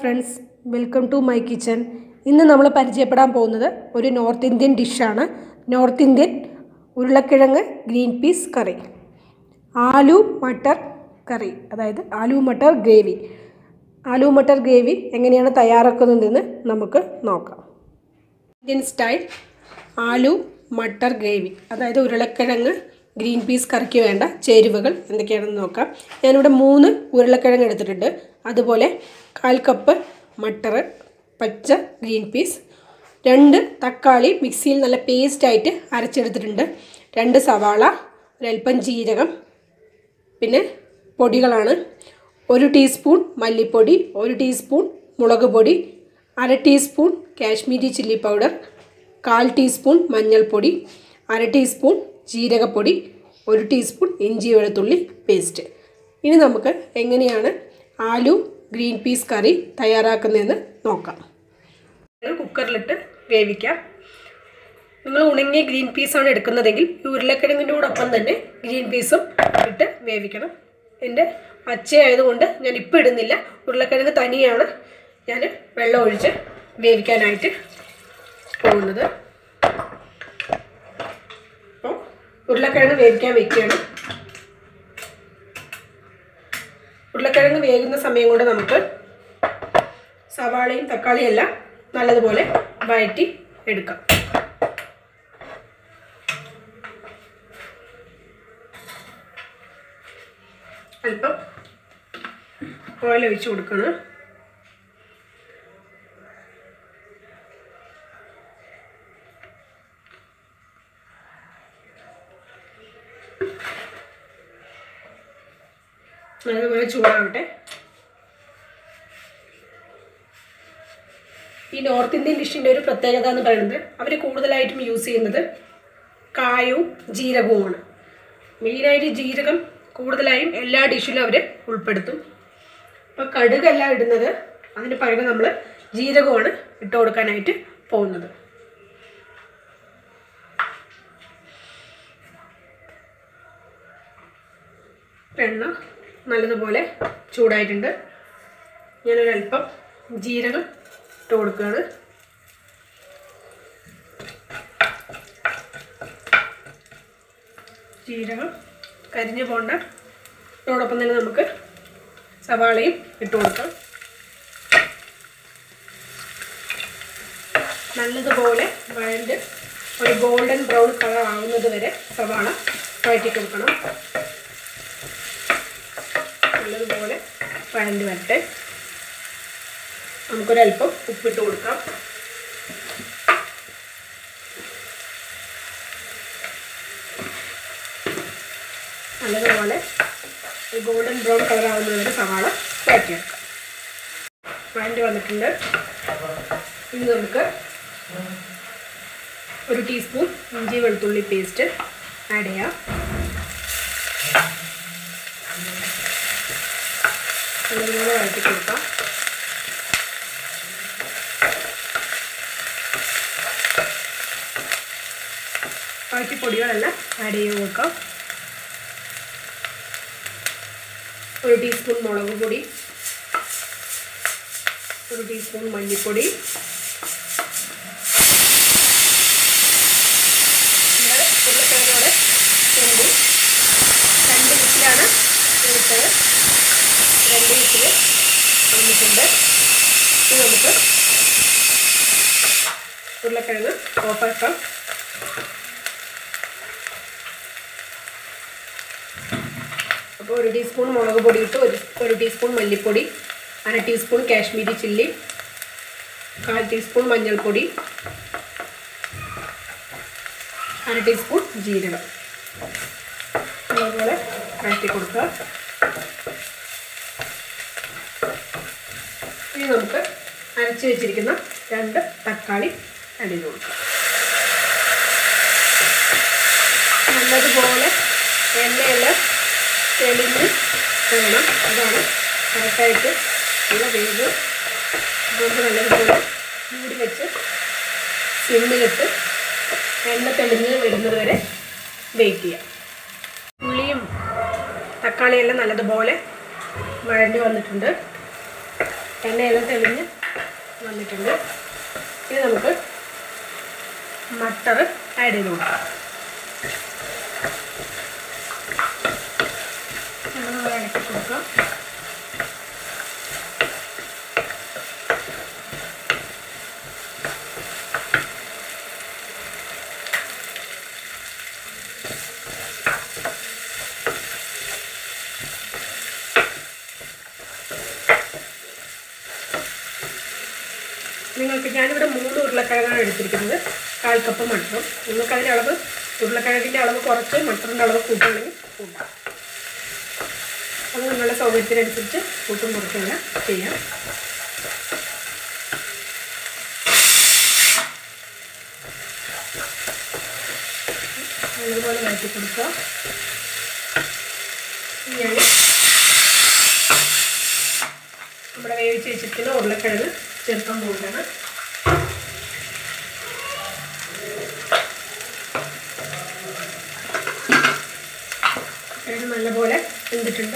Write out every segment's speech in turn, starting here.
friends welcome to my kitchen ഇന്ന് നമ്മൾ പരിചയപ്പെടാൻ പോകുന്നത് ഒരു നോർത്ത് ഇന്ത്യൻ ഡിഷാണ് നോർത്ത് ഇന്ത്യൻ ഉരുളക്കിഴങ്ങ് ഗ്രീൻ പീസ് കറി ആലു മട്ടർ കറി അതായത് ആലു മട്ടർ ഗ്രേവി ആലു മട്ടർ ഗ്രേവി എങ്ങനെയാണ് തയ്യാറാക്കുന്നതെന്ന് നമുക്ക് നോക്കാം Indian style aloo matar gravy അതായത് ഉരുളക്കിഴങ്ങ് ഗ്രീൻ പീസ് കറിക്ക് വേണ്ട ചേരുവകൾ എന്തൊക്കെയാണെന്ന് നോക്കാം ഞാനിവിടെ മൂന്ന് ഉരുളക്കിഴങ്ങ് എടുത്തിട്ടുണ്ട് അതുപോലെ കാൽ കപ്പ് മട്ടർ പച്ച ഗ്രീൻ പീസ് രണ്ട് തക്കാളി മിക്സിയിൽ നല്ല പേസ്റ്റായിട്ട് അരച്ചെടുത്തിട്ടുണ്ട് രണ്ട് സവാള ഒരൽപ്പം ജീരകം പിന്നെ പൊടികളാണ് ഒരു ടീസ്പൂൺ മല്ലിപ്പൊടി ഒരു ടീസ്പൂൺ മുളക് പൊടി അര ടീസ്പൂൺ കാശ്മീരി ചില്ലി പൗഡർ കാൽ ടീസ്പൂൺ മഞ്ഞൾപ്പൊടി അര ടീസ്പൂൺ ജീരകപ്പൊടി ഒരു ടീസ്പൂൺ ഇഞ്ചി വെളുത്തുള്ളി പേസ്റ്റ് ഇനി നമുക്ക് എങ്ങനെയാണ് ആലു ഗ്രീൻ പീസ് കറി തയ്യാറാക്കുന്നതെന്ന് നോക്കാം കുക്കറിലിട്ട് വേവിക്കാം നിങ്ങൾ ഉണങ്ങിയ ഗ്രീൻ പീസാണ് എടുക്കുന്നതെങ്കിൽ ഈ ഉരുളക്കിഴങ്ങിൻ്റെ കൂടൊപ്പം തന്നെ ഗ്രീൻ പീസും ഇട്ട് വേവിക്കണം എൻ്റെ പച്ചയായതുകൊണ്ട് ഞാൻ ഇപ്പോൾ ഇടുന്നില്ല ഉരുളക്കിഴങ്ങ് തനിയാണ് ഞാൻ വെള്ളം ഒഴിച്ച് വേവിക്കാനായിട്ട് പോകുന്നത് അപ്പോൾ ഉരുളക്കിഴങ്ങ് വേവിക്കാൻ വെക്കുകയാണ് ഉരുളക്കിഴങ്ങ് വേകുന്ന സമയം കൊണ്ട് നമുക്ക് സവാളയും തക്കാളിയും എല്ലാം നല്ലതുപോലെ വഴറ്റി എടുക്കാം അല്പം ഓയിൽ ഒഴിച്ച് കൊടുക്കണം നല്ലതുപോലെ ചൂടാവട്ടെ ഈ നോർത്ത് ഇന്ത്യൻ ഡിഷിൻ്റെ ഒരു പ്രത്യേകത എന്ന് പറയുന്നത് അവർ കൂടുതലായിട്ടും യൂസ് ചെയ്യുന്നത് കായവും ജീരകവുമാണ് മെയിനായിട്ട് ജീരകം കൂടുതലായും എല്ലാ ഡിഷിലും അവർ ഉൾപ്പെടുത്തും അപ്പോൾ കടുകല്ല ഇടുന്നത് അതിന് പകരം നമ്മൾ ജീരകമാണ് ഇട്ട് കൊടുക്കാനായിട്ട് പോകുന്നത് എണ്ണ നല്ലതുപോലെ ചൂടായിട്ടുണ്ട് ഞാനൊരല്പം ജീരകം ഇട്ട് കൊടുക്കുകയാണ് ജീരകം കരിഞ്ഞു പോണ്ട അതോടൊപ്പം തന്നെ നമുക്ക് സവാളയും ഇട്ട് കൊടുക്കാം നല്ലതുപോലെ വഴണ്ട് ഒരു ഗോൾഡൻ ബ്രൗൺ കളർ ആവുന്നത് വരെ സവാള വഴറ്റി കൊടുക്കണം നല്ലതുപോലെ വഴണ്ട് വരട്ടെ നമുക്കൊരല്പം ഉപ്പിട്ട് കൊടുക്കാം നല്ലതുപോലെ ഒരു ഗോൾഡൻ ബ്രൗൺ കളർ ആവുന്നത് വരെ സവാള വഴറ്റിയെടുക്കാം വഴണ്ടി വന്നിട്ടുണ്ട് ഇനി നമുക്ക് ഒരു ടീസ്പൂൺ ഇഞ്ചി വെളുത്തുള്ളി പേസ്റ്റ് ആഡ് ചെയ്യാം നല്ലതുപോലെ വഴറ്റി കൊടുക്കാം ബാക്കി പൊടികളെല്ലാം ആഡ് ചെയ്ത് കൊടുക്കാം ഒരു ടീസ്പൂൺ മുളക് പൊടി ഒരു ടീസ്പൂൺ മല്ലിപ്പൊടി ഉരുളക്കിഴങ്ങോടെ വേണ്ടി രണ്ട് വിസിലാണ് എടുത്തത് രണ്ട് വിസിൽ വന്നിട്ടുണ്ട് ഇത് നമുക്ക് ഉരുളക്കിഴങ്ങ് ഓഫാക്കാം അപ്പോൾ ഒരു ടീസ്പൂൺ മുളക് പൊടി ഇട്ട് ഒരു ഒരു ടീസ്പൂൺ മല്ലിപ്പൊടി അര ടീസ്പൂൺ കാശ്മീരി ചില്ലി കാൽ ടീസ്പൂൺ മഞ്ഞൾപ്പൊടി അര ടീസ്പൂൺ ജീരകം അതുപോലെ വഴറ്റി കൊടുക്കുക ഇനി നമുക്ക് അരച്ച് വെച്ചിരിക്കുന്ന രണ്ട് തക്കാളി അടിയിൽ കൊടുക്കാം നല്ലതുപോലെ എണ്ണയെല്ലാം തെളിഞ്ഞ് വേണം അതാണ് കറക്റ്റായിട്ട് നല്ല വേവ് നമുക്ക് നല്ലതുപോലെ മൂടി വെച്ച് സിമ്മിലിട്ട് എണ്ണ തെളിഞ്ഞ് വരുന്നത് വരെ വെയിറ്റ് ചെയ്യാം ഉള്ളിയും തക്കാളിയെല്ലാം നല്ലതുപോലെ വഴണ്ടി വന്നിട്ടുണ്ട് എണ്ണയെല്ലാം തെളിഞ്ഞ് വന്നിട്ടുണ്ട് ഇനി നമുക്ക് മട്ടർ ആഡ് ചെയ്ത് കൊടുക്കാം നമ്മൾ ഇളക്കി കൊടുക്കാം നിങ്ങൾക്ക് ഞാനിവിടെ മൂന്ന് ഉരുളക്കിഴങ്ങാണ് എടുത്തിരിക്കുന്നത് കാൽ കപ്പ് മട്ടറും നിങ്ങൾക്ക് അതിൻ്റെ അളവ് ഉരുളക്കിഴങ്ങിൻ്റെ അളവ് കുറച്ച് മട്ടറിൻ്റെ അളവ് കൂട്ടുകയാണെങ്കിൽ കൂട്ടാം അത് നിങ്ങളുടെ സൗകര്യത്തിനനുസരിച്ച് കൂട്ടും കുറച്ചുമെല്ലാം ചെയ്യാം നല്ലതുപോലെ വഴറ്റി കൊടുക്കുക ഞാൻ നമ്മുടെ വേവിച്ച് വെച്ചിരിക്കുന്ന ഉരുളക്കിഴങ്ങ് ചേർക്കാൻ പോവുകയാണ് കിഴങ്ങ് നല്ലപോലെ വെന്തിട്ടുണ്ട്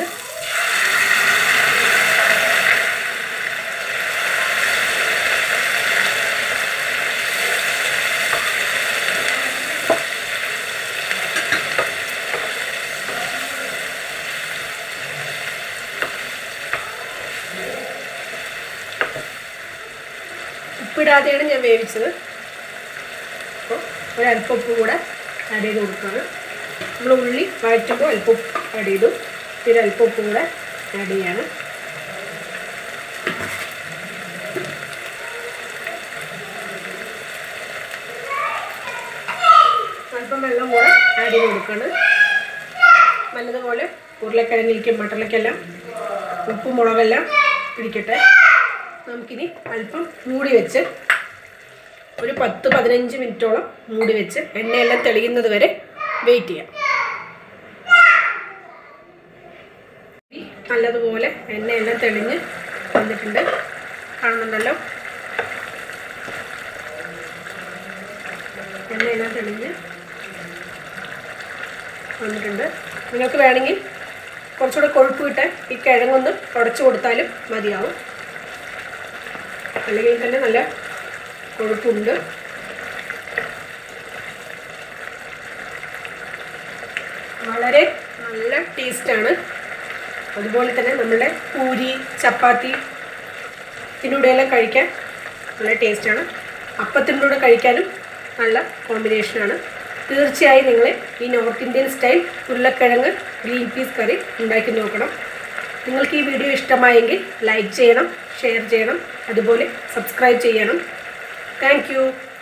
ഉപ്പിടാതെയാണ് ഞാൻ വേവിച്ചത് അപ്പോൾ ഒരല്പം ഉപ്പ് കൂടെ ആഡ് ചെയ്ത് കൊടുക്കുകയാണ് നമ്മൾ ഉള്ളി വഴറ്റുമ്പോൾ അല്പം ഉപ്പ് ആഡ് ചെയ്തു പിന്നെ അല്പം ഉപ്പ് കൂടെ ആഡ് ചെയ്യാണ് അല്പം വെള്ളം കൂടെ ആഡ് ചെയ്ത് കൊടുക്കുകയാണ് നല്ലതുപോലെ ഉരുളക്കിഴങ്ങിലേക്കും മട്ടലക്കെല്ലാം ഉപ്പും മുളകെല്ലാം പിടിക്കട്ടെ നമുക്കിനി അല്പം മൂടി വെച്ച് ഒരു പത്ത് പതിനഞ്ച് മിനിറ്റോളം മൂടി വെച്ച് എണ്ണയെല്ലാം തെളിയുന്നത് വരെ വെയിറ്റ് ചെയ്യാം നല്ലതുപോലെ എണ്ണയെല്ലാം തെളിഞ്ഞ് വന്നിട്ടുണ്ട് കാണുന്നുണ്ടല്ലോ എണ്ണയെല്ലാം തെളിഞ്ഞ് വന്നിട്ടുണ്ട് നിങ്ങൾക്ക് വേണമെങ്കിൽ കുറച്ചുകൂടെ കൊഴുപ്പ് കിട്ടാൻ ഈ കിഴങ്ങൊന്ന് ഉടച്ചു കൊടുത്താലും മതിയാവും അല്ലെങ്കിൽ തന്നെ നല്ല കൊഴുപ്പുണ്ട് വളരെ നല്ല ടേസ്റ്റാണ് അതുപോലെ തന്നെ നമ്മുടെ പൂരി ചപ്പാത്തി ഇതിലൂടെയെല്ലാം കഴിക്കാൻ നല്ല ടേസ്റ്റാണ് അപ്പത്തിൻ്റെ കൂടെ കഴിക്കാനും നല്ല കോമ്പിനേഷനാണ് തീർച്ചയായും നിങ്ങൾ ഈ നോർത്ത് ഇന്ത്യൻ സ്റ്റൈൽ ഉരുളക്കിഴങ്ങ് ഗ്രീൻ പീസ് കറി ഉണ്ടാക്കി നോക്കണം നിങ്ങൾക്ക് ഈ വീഡിയോ ഇഷ്ടമായെങ്കിൽ ലൈക്ക് ചെയ്യണം ഷെയർ ചെയ്യണം അതുപോലെ സബ്സ്ക്രൈബ് ചെയ്യണം താങ്ക്